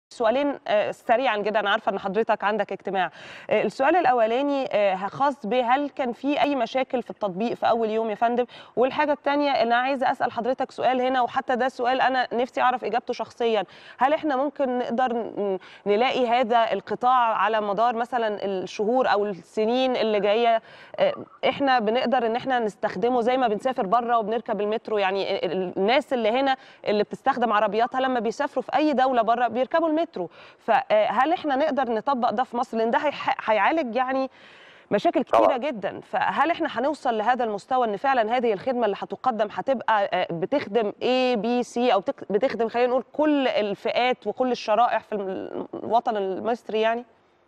سؤالين آه، سريعا جدا انا عارفه ان حضرتك عندك اجتماع آه، السؤال الاولاني آه، خاص بهل كان في اي مشاكل في التطبيق في اول يوم يا فندم والحاجه الثانيه انا عايزه اسال حضرتك سؤال هنا وحتى ده سؤال انا نفسي اعرف اجابته شخصيا هل احنا ممكن نقدر ن- نلاقي هذا القطاع على مدار مثلا الشهور او السنين اللي جايه آه، احنا بنقدر ان احنا نستخدمه زي ما بنسافر بره وبنركب المترو يعني ال- ال- الناس اللي هنا اللي بتستخدم عربياتها لما بيسافروا في اي دوله بره بيركبوا المترو فهل احنا نقدر نطبق ده في مصر لان ده هيح- هيعالج يعني مشاكل كتيره طبعاً. جدا فهل احنا هنوصل لهذا المستوى ان فعلا هذه الخدمه اللي هتقدم هتبقى آه، بتخدم A B C او بتك- بتخدم خلينا نقول كل الفئات وكل الشرائح في الوطن المصري يعني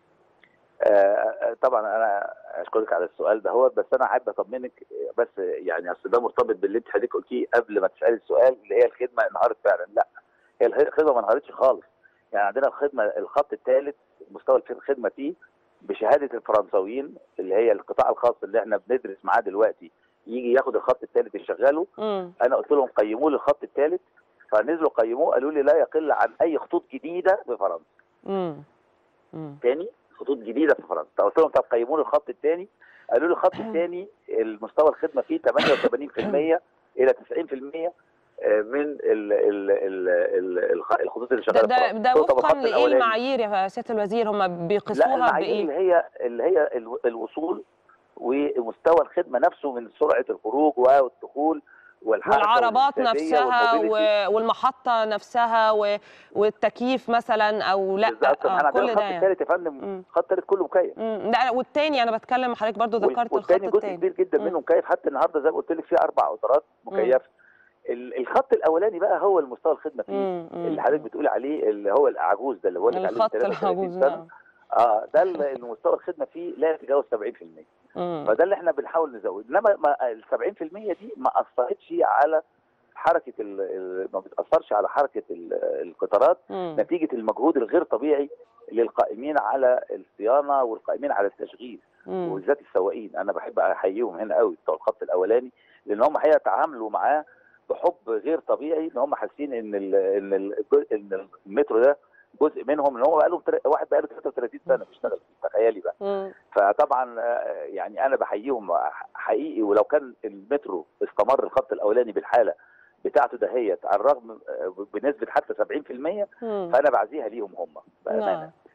آه، طبعا انا اشكرك على السؤال ده هو بس انا حابب اطمنك بس يعني اصل ده مرتبط باللي انت حضرتك قلتيه قبل ما تسالي السؤال اللي هي الخدمه انهارت فعلا لا هي الخ- الخدمه ما انهارتش خالص يعني عندنا الخدمه الخط الثالث مستوى الخدمه فيه بشهاده الفرنساويين اللي هي القطاع الخاص اللي احنا بندرس معاه دلوقتي يجي ياخد الخط الثالث يشغله امم انا قلت لهم قيموا لي الخط الثالث فنزلوا قيموه قالوا لي لا يقل عن اي خطوط جديده في فرنسا امم امم تاني خطوط جديده في فرنسا قلت لهم طب قيموا لي الخط الثاني قالوا لي الخط الثاني المستوى الخدمه فيه 88% الى 90% من ال ال ال ال الخ- الخطوط اللي ده شغاله ده, في فرنسا. ده قلت طب وفقا الخط لايه الأولاني. المعايير يا سياده الوزير هم لا بيقيسوها المعايير اللي بايه؟ هي اللي هي الو- الوصول ومستوى الخدمه نفسه من سرعه الخروج والدخول والحركه والعربات والانسيابية نفسها والmobility. و- والمحطه نفسها و- والتكييف مثلا او لا بالظبط آه، احنا عندنا كل الخط ده يعني الثالث يا فندم مم. الخط الثالث كله مكيف مم. لا والتاني انا بتكلم حضرتك برضو ذكرت الخط والتاني جزء التاني كبير جدا مم. منه مكيف حتى النهارده زي ما قلت لك فيه اربع قطارات مكيفه ال- الخط الاولاني بقى هو المستوى الخدمه فيه مم. مم. اللي حضرتك بتقولي عليه اللي هو العجوز ده اللي بقول لك عليه الخط 33 العجوز سنة. نعم. اه ده ال- المستوى الخدمه فيه لا يتجاوز 70% مم. فده اللي احنا بنحاول نزود انما ما- ال 70% دي ما اثرتش على حركه ال- ال- ما بتاثرش على حركه ال- القطارات مم. نتيجه المجهود الغير طبيعي للقائمين على الصيانه والقائمين على التشغيل مم. وبالذات السواقين انا بحب احييهم هنا قوي بتوع الخط الاولاني لان هم حقيقه تعاملوا معاه بحب غير طبيعي ان هم حاسين ان ال ان ال ان المترو ده جزء منهم ان هو بقى له واحد بقى له 33 سنه بيشتغل تخيلي بقى مم. فطبعا آه، يعني انا بحييهم حقيقي ولو كان المترو استمر الخط الاولاني بالحاله بتاعته دهيت على الرغم آه، بنسبه حتى 70% مم. فانا بعزيها ليهم هم بامانه نعم